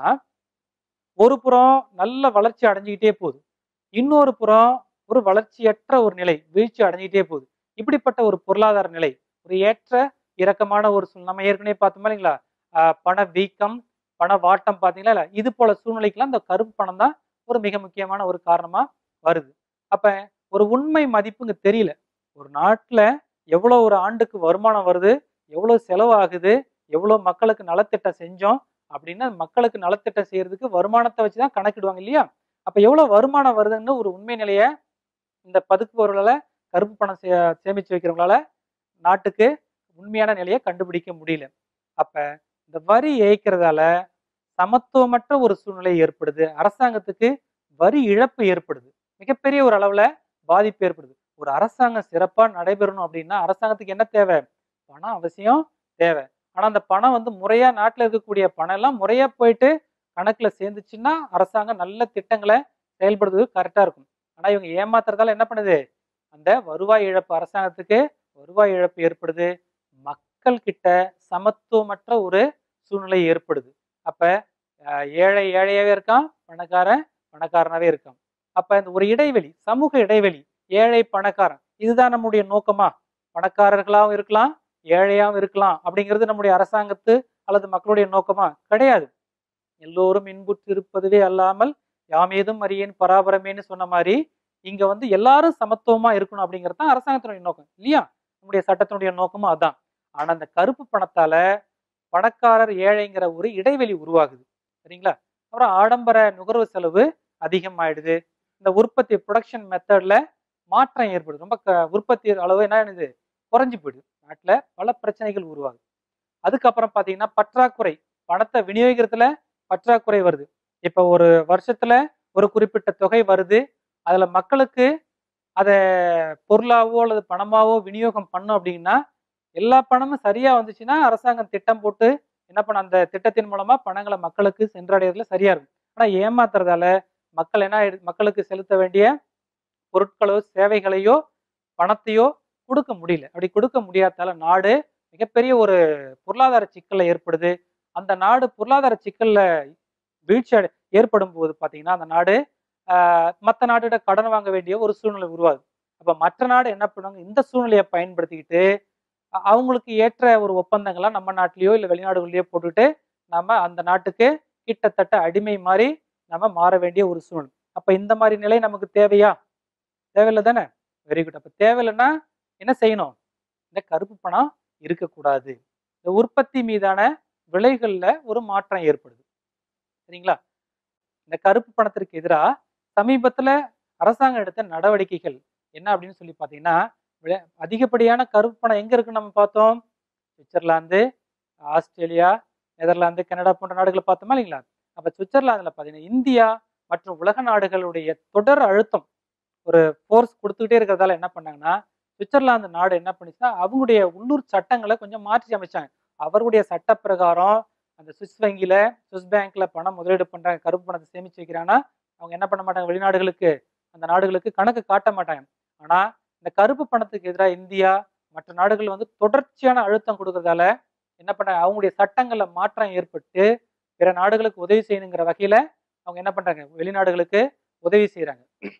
ஒரு புறம் நல்ல வளர்ச்சி அடைஞ்சுக்கிட்டே போகுது இன்னொரு புறம் ஒரு வளர்ச்சியற்ற ஒரு நிலை வீழ்ச்சி அடைஞ்சிக்கிட்டே போகுது இப்படிப்பட்ட ஒரு பொருளாதார நிலை ஒரு ஏற்ற இறக்கமான ஒரு சூழ்நிலை நம்ம ஏற்கனவே பார்த்தோமா இல்லைங்களா ஆஹ் பண வீக்கம் பண வாட்டம் பார்த்தீங்களா இல்ல இது போல சூழ்நிலைக்கெல்லாம் இந்த கருப்பு பணம் தான் ஒரு மிக முக்கியமான ஒரு காரணமா வருது அப்ப ஒரு உண்மை மதிப்பு இங்க தெரியல ஒரு நாட்டுல எவ்வளவு ஒரு ஆண்டுக்கு வருமானம் வருது எவ்வளவு செலவு ஆகுது எவ்வளவு மக்களுக்கு நலத்திட்டம் செஞ்சோம் அப்படின்னா மக்களுக்கு நலத்திட்டம் செய்யறதுக்கு வருமானத்தை வச்சுதான் கணக்கிடுவாங்க இல்லையா அப்ப எவ்வளவு வருமானம் வருதுன்னு ஒரு உண்மை நிலைய இந்த பதுக்குபவர்களால கருப்பு பணம் சே- சேமிச்சு வைக்கிறவங்களால நாட்டுக்கு உண்மையான நிலையை கண்டுபிடிக்க முடியல அப்ப இந்த வரி ஏய்க்கிறதால சமத்துவமற்ற ஒரு சூழ்நிலை ஏற்படுது அரசாங்கத்துக்கு வரி இழப்பு ஏற்படுது மிகப்பெரிய ஒரு அளவுல பாதிப்பு ஏற்படுது ஒரு அரசாங்கம் சிறப்பா நடைபெறணும் அப்படின்னா அரசாங்கத்துக்கு என்ன தேவை பணம் அவசியம் தேவை ஆனா அந்த பணம் வந்து முறையா நாட்டுல இருக்கக்கூடிய பணம் எல்லாம் முறையா போயிட்டு கணக்குல சேர்ந்துச்சுன்னா அரசாங்கம் நல்ல திட்டங்களை செயல்படுத்துறது கரெக்டா இருக்கும் ஆனா இவங்க ஏமாத்துறதால என்ன பண்ணுது அந்த வருவாய் இழப்பு அரசாங்கத்துக்கு வருவாய் இழப்பு ஏற்படுது மக்கள் கிட்ட சமத்துவமற்ற ஒரு சூழ்நிலை ஏற்படுது அப்ப அஹ், ஏழை ஏழையாவே இருக்கான் பணக்காரன் பணக்காரனாவே இருக்கான் அப்ப இந்த ஒரு இடைவெளி சமூக இடைவெளி ஏழை பணக்காரன் இதுதான் நம்முடைய நோக்கமா பணக்காரர்களாகவும் இருக்கலாம் ஏழையாகவும் இருக்கலாம் அப்படிங்கிறது நம்முடைய அரசாங்கத்து அல்லது மக்களுடைய நோக்கமா கிடையாது எல்லோரும் இன்புற்று இருப்பதுவே அல்லாமல் யாமேதும் அறியேன் பராபரமேன்னு சொன்ன மாதிரி இங்க வந்து எல்லாரும் சமத்துவமா இருக்கணும் அப்படிங்கிறது தான் அரசாங்கத்தினுடைய நோக்கம் இல்லையா நம்முடைய சட்டத்தினுடைய நோக்கமும் அதான் ஆனா அந்த கருப்பு பணத்தால பணக்காரர் ஏழைங்கிற ஒரு இடைவெளி உருவாகுது சரிங்களா அப்புறம் ஆடம்பர நுகர்வு செலவு அதிகமாயிடுது இந்த உற்பத்தி ப்ரொடக்ஷன் மெத்தட்ல மாற்றம் ஏற்படுது ரொம்ப க- உற்பத்தி அளவு என்ன ஆயிடுது குறைஞ்சு போயிடுது நாட்டுல பல பிரச்சனைகள் உருவாகுது அதுக்கப்புறம் பாத்தீங்கன்னா பற்றாக்குறை பணத்தை விநியோகிக்கிறதுல பற்றாக்குறை வருது இப்ப ஒரு வருஷத்துல ஒரு குறிப்பிட்ட தொகை வருது அதுல மக்களுக்கு அதை பொருளாவோ அல்லது பணமாவோ விநியோகம் பண்ணும் அப்படின்னா எல்லா பணமும் சரியா வந்துச்சுன்னா அரசாங்கம் திட்டம் போட்டு என்ன பண்ண அந்த திட்டத்தின் மூலமா பணங்களை மக்களுக்கு சென்றடைறதுல சரியா இருக்கும் ஆனா ஏமாத்துறதால மக்கள் என்ன ஆயிடு- மக்களுக்கு செலுத்த வேண்டிய பொருட்களோ சேவைகளையோ பணத்தையோ கொடுக்க முடியல அப்படி கொடுக்க முடியாதால நாடு மிகப்பெரிய ஒரு பொருளாதார சிக்கல்ல ஏற்படுது அந்த நாடு பொருளாதார சிக்கல்ல வீழ்ச்சி அடை- ஏற்படும் போது பாத்தீங்கன்னா அந்த நாடு ஆஹ் மற்ற நாட்டோட கடன் வாங்க வேண்டிய ஒரு சூழ்நிலை உருவாகுது அப்ப மற்ற நாடு என்ன பண்ணுவாங்க இந்த சூழ்நிலையை பயன்படுத்திக்கிட்டு அ- அவங்களுக்கு ஏற்ற ஒரு ஒப்பந்தங்களை நம்ம நாட்டிலேயோ இல்லை வெளிநாடுகள்லயோ போட்டுட்டு நம்ம அந்த நாட்டுக்கு கிட்டத்தட்ட அடிமை மாதிரி நம்ம மாற வேண்டிய ஒரு சூழ்நிலை அப்ப இந்த மாதிரி நிலை நமக்கு தேவையா தேவையில்லை தானே வெரி குட் அப்ப தேவையில்லைன்னா என்ன செய்யணும் இந்த கருப்பு பணம் இருக்கக்கூடாது இந்த உற்பத்தி மீதான விலைகள்ல ஒரு மாற்றம் ஏற்படுது சரிங்களா இந்த கருப்பு பணத்திற்கு எதிராக சமீபத்துல அரசாங்கம் எடுத்த நடவடிக்கைகள் என்ன அப்படின்னு சொல்லி பார்த்தீங்கன்னா விலை- அதிகப்படியான கருப்பு பணம் எங்க இருக்குன்னு நம்ம பார்த்தோம் சுவிட்சர்லாந்து ஆஸ்திரேலியா நெதர்லாந்து கனடா போன்ற நாடுகளை பார்த்தோமா இல்லைங்களா அப்ப சுவிட்சர்லாந்துல பார்த்தீங்கன்னா இந்தியா மற்றும் உலக நாடுகளுடைய தொடர் அழுத்தம் ஒரு ஃபோர்ஸ் கொடுத்துக்கிட்டே இருக்கிறதால என்ன பண்ணாங்கன்னா சுவிட்சர்லாந்து நாடு என்ன பண்ணுச்சுன்னா அவங்களுடைய உள்ளூர் சட்டங்களை கொஞ்சம் மாற்றி அமைச்சாங்க அவர்களுடைய சட்ட பிரகாரம் அந்த சுவிஸ் வங்கியில சுவிஸ் பேங்க்ல பணம் முதலீடு பண்றாங்க கருப்பு பணத்தை சேமிச்சு வைக்கிறாங்கன்னா அவங்க என்ன பண்ண மாட்டாங்க வெளிநாடுகளுக்கு அந்த நாடுகளுக்கு கணக்கு காட்ட மாட்டாங்க ஆனா இந்த கருப்பு பணத்துக்கு எதிராக இந்தியா மற்ற நாடுகள் வந்து தொடர்ச்சியான அழுத்தம் கொடுக்கறதால என்ன பண்றாங்க அவங்களுடைய சட்டங்கள்ல மாற்றம் ஏற்பட்டு பிற நாடுகளுக்கு உதவி செய்யணுங்கிற வகையில அவங்க என்ன பண்றாங்க வெளிநாடுகளுக்கு உதவி செய்யறாங்க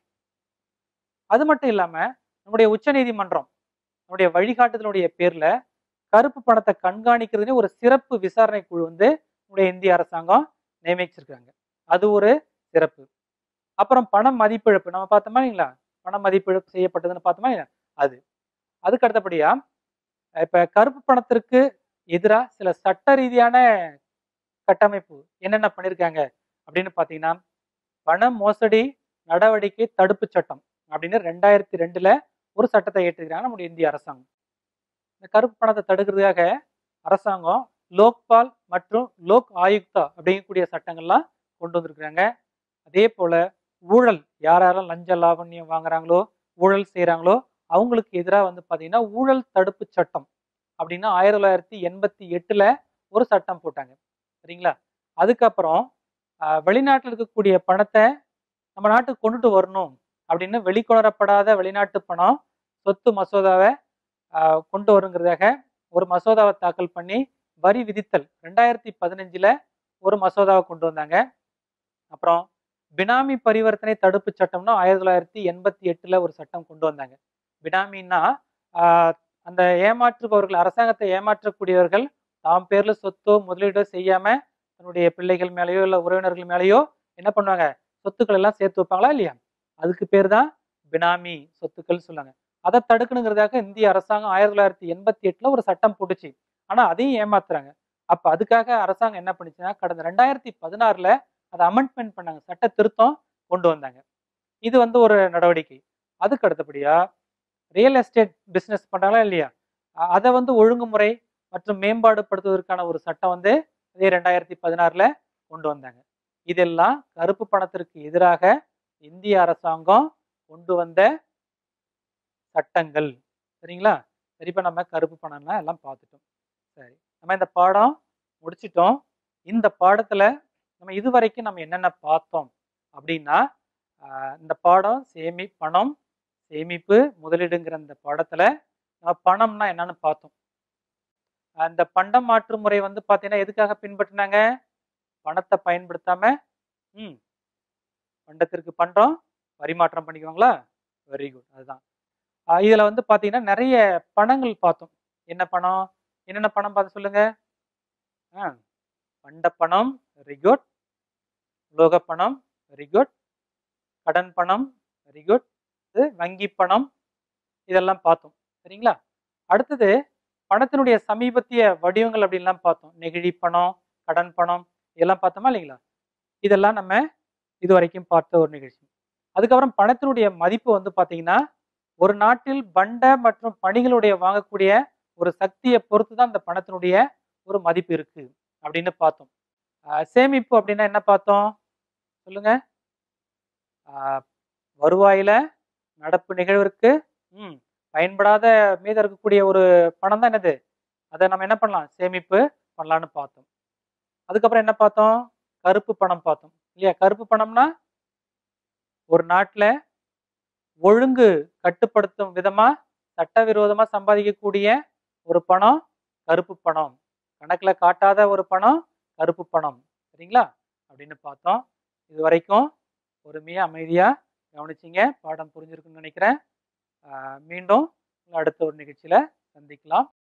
அது மட்டும் இல்லாம நம்முடைய உச்சநீதிமன்றம் நம்முடைய வழிகாட்டுதலுடைய பேர்ல கருப்பு பணத்தை கண்காணிக்கிறதுனே ஒரு சிறப்பு விசாரணை குழு வந்து நம்முடைய இந்திய அரசாங்கம் நியமிச்சிருக்காங்க அது ஒரு சிறப்பு அப்புறம் பண மதிப்பிழப்பு நம்ம பார்த்தோமா இல்லைங்களா பண மதிப்பிழப்பு செய்யப்பட்டதுன்னு பார்த்தோமா இல்லையா அது அதுக்கு அடுத்தபடியா இப்ப கருப்பு பணத்திற்கு எதிராக சில சட்ட ரீதியான கட்டமைப்பு என்னென்ன பண்ணியிருக்காங்க அப்படின்னு பார்த்தீங்கன்னா பண மோசடி நடவடிக்கை தடுப்பு சட்டம் அப்படின்னு ரெண்டாயிரத்தி ரெண்டுல ஒரு சட்டத்தை ஏற்றிருக்கிறாங்க நம்முடைய இந்திய அரசாங்கம் இந்த கருப்பு பணத்தை தடுக்கிறதுக்காக அரசாங்கம் லோக்பால் மற்றும் லோக் ஆயுக்தா அப்படிங்கக்கூடிய சட்டங்கள்லாம் கொண்டு வந்திருக்கிறாங்க அதே போல ஊழல் யார் யாரெல்லாம் லஞ்ச லாவண்யம் வாங்குறாங்களோ ஊழல் செய்கிறாங்களோ அவங்களுக்கு எதிராக வந்து பார்த்தீங்கன்னா ஊழல் தடுப்பு சட்டம் அப்படின்னா ஆயிரத்தி தொள்ளாயிரத்தி எண்பத்தி எட்டுல ஒரு சட்டம் போட்டாங்க சரிங்களா அதுக்கப்புறம் ஆஹ், வெளிநாட்டில் இருக்கக்கூடிய பணத்தை நம்ம நாட்டுக்கு கொண்டுட்டு வரணும் அப்படின்னு வெளிக்கொணரப்படாத வெளிநாட்டு பணம் சொத்து மசோதாவை ஆஹ், கொண்டு வருங்கிறதாக ஒரு மசோதாவை தாக்கல் பண்ணி வரி விதித்தல் ரெண்டாயிரத்தி பதினஞ்சுல ஒரு மசோதாவை கொண்டு வந்தாங்க அப்புறம் பினாமி பரிவர்த்தனை தடுப்பு சட்டம்னா ஆயிரத்தி தொள்ளாயிரத்தி எண்பத்தி எட்டுல ஒரு சட்டம் கொண்டு வந்தாங்க பினாமின்னா ஆஹ், அந்த ஏமாற்றுபவர்கள் அரசாங்கத்தை ஏமாற்றக்கூடியவர்கள் தாம் பேர்ல சொத்தோ முதலீடோ செய்யாம தன்னுடைய பிள்ளைகள் மேலேயோ இல்ல உறவினர்கள் மேலேயோ என்ன பண்ணுவாங்க சொத்துக்கள் எல்லாம் சேர்த்து வைப்பாங்களா இல்லையா அதுக்கு பேர் தான் பினாமி சொத்துக்கள் சொல்லுவாங்க அதை தடுக்கணுங்கிறதாக இந்திய அரசாங்கம் ஆயிரத்தி தொள்ளாயிரத்தி எண்பத்தி எட்டுல ஒரு சட்டம் போட்டுச்சு ஆனா அதையும் ஏமாத்துறாங்க அப்ப அதுக்காக அரசாங்கம் என்ன பண்ணுச்சுன்னா கடந்த ரெண்டாயிரத்தி பதினாறுல அதை அமெண்ட்மெண்ட் பண்ணாங்க சட்ட திருத்தம் கொண்டு வந்தாங்க இது வந்து ஒரு நடவடிக்கை அதுக்கு அடுத்தபடியா ரியல் எஸ்டேட் பிசினஸ் பண்றாங்களா இல்லையா அ- அதை வந்து ஒழுங்குமுறை மற்றும் மேம்பாடுபடுத்துவதற்கான ஒரு சட்டம் வந்து இதே ரெண்டாயிரத்தி பதினாறுல கொண்டு வந்தாங்க இதெல்லாம் கருப்பு பணத்திற்கு எதிராக இந்திய அரசாங்கம் கொண்டு வந்த சட்டங்கள் சரிங்களா சரி இப்ப நம்ம கருப்பு பணம்லாம் எல்லாம் பார்த்துட்டோம் சரி நம்ம இந்த பாடம் முடிச்சிட்டோம் இந்த பாடத்துல நம்ம இதுவரைக்கும் நம்ம என்னென்ன பார்த்தோம் அப்படின்னா ஆஹ் இந்த பாடம் சேமி பணம் சேமிப்பு முதலீடுங்கிற இந்த பாடத்துல நம்ம பணம்னா என்னன்னு பார்த்தோம் அந்த பண்டம் மாற்று முறை வந்து பார்த்தீங்கன்னா எதுக்காக பின்பற்றினாங்க பணத்தை பயன்படுத்தாம ம் பண்டத்திற்கு பண்டம் பரிமாற்றம் பண்ணிக்குவாங்களா வெரி குட் அதுதான் ஆஹ் இதுல வந்து பாத்தீங்கன்னா நிறைய பணங்கள் பார்த்தோம் என்ன பணம் என்னென்ன பணம் பார்த்து சொல்லுங்க ஆ பண்ட பணம் வெரி குட் உலோக பணம் வெரி குட் கடன் பணம் வெரி குட் இது வங்கி பணம் இதெல்லாம் பார்த்தோம் சரிங்களா அடுத்தது பணத்தினுடைய சமீபத்திய வடிவங்கள் அப்படின்லாம் பார்த்தோம் நெகிழி பணம் கடன் பணம் இதெல்லாம் பார்த்தோமா இல்லைங்களா இதெல்லாம் நம்ம இது வரைக்கும் பார்த்த ஒரு நிகழ்ச்சி அதுக்கப்புறம் பணத்தினுடைய மதிப்பு வந்து பார்த்தீங்கன்னா ஒரு நாட்டில் பண்ட மற்றும் பணிகளுடைய வாங்கக்கூடிய ஒரு சக்தியை பொறுத்து தான் இந்த பணத்தினுடைய ஒரு மதிப்பு இருக்கு அப்படின்னு பார்த்தோம் ஆஹ் சேமிப்பு அப்படின்னா என்ன பார்த்தோம் சொல்லுங்க ஆஹ் வருவாயில நடப்பு நிகழ்விற்கு ம் பயன்படாத மீதம் இருக்கக்கூடிய ஒரு பணம் தான் என்னது அதை நம்ம என்ன பண்ணலாம் சேமிப்பு பண்ணலாம்னு பார்த்தோம் அதுக்கப்புறம் என்ன பார்த்தோம் கருப்பு பணம் பார்த்தோம் இல்லையா கருப்பு பணம்னா ஒரு நாட்டில் ஒழுங்கு கட்டுப்படுத்தும் விதமா சட்டவிரோதமா சம்பாதிக்கக்கூடிய ஒரு பணம் கருப்பு பணம் கணக்குல காட்டாத ஒரு பணம் கருப்பு பணம் சரிங்களா அப்படின்னு பார்த்தோம் இது வரைக்கும் பொறுமையா அமைதியா கவனிச்சிங்க பாடம் புரிஞ்சிருக்குன்னு நினைக்கிறேன் ஆஹ் மீண்டும் அடுத்த ஒரு நிகழ்ச்சியில சந்திக்கலாம்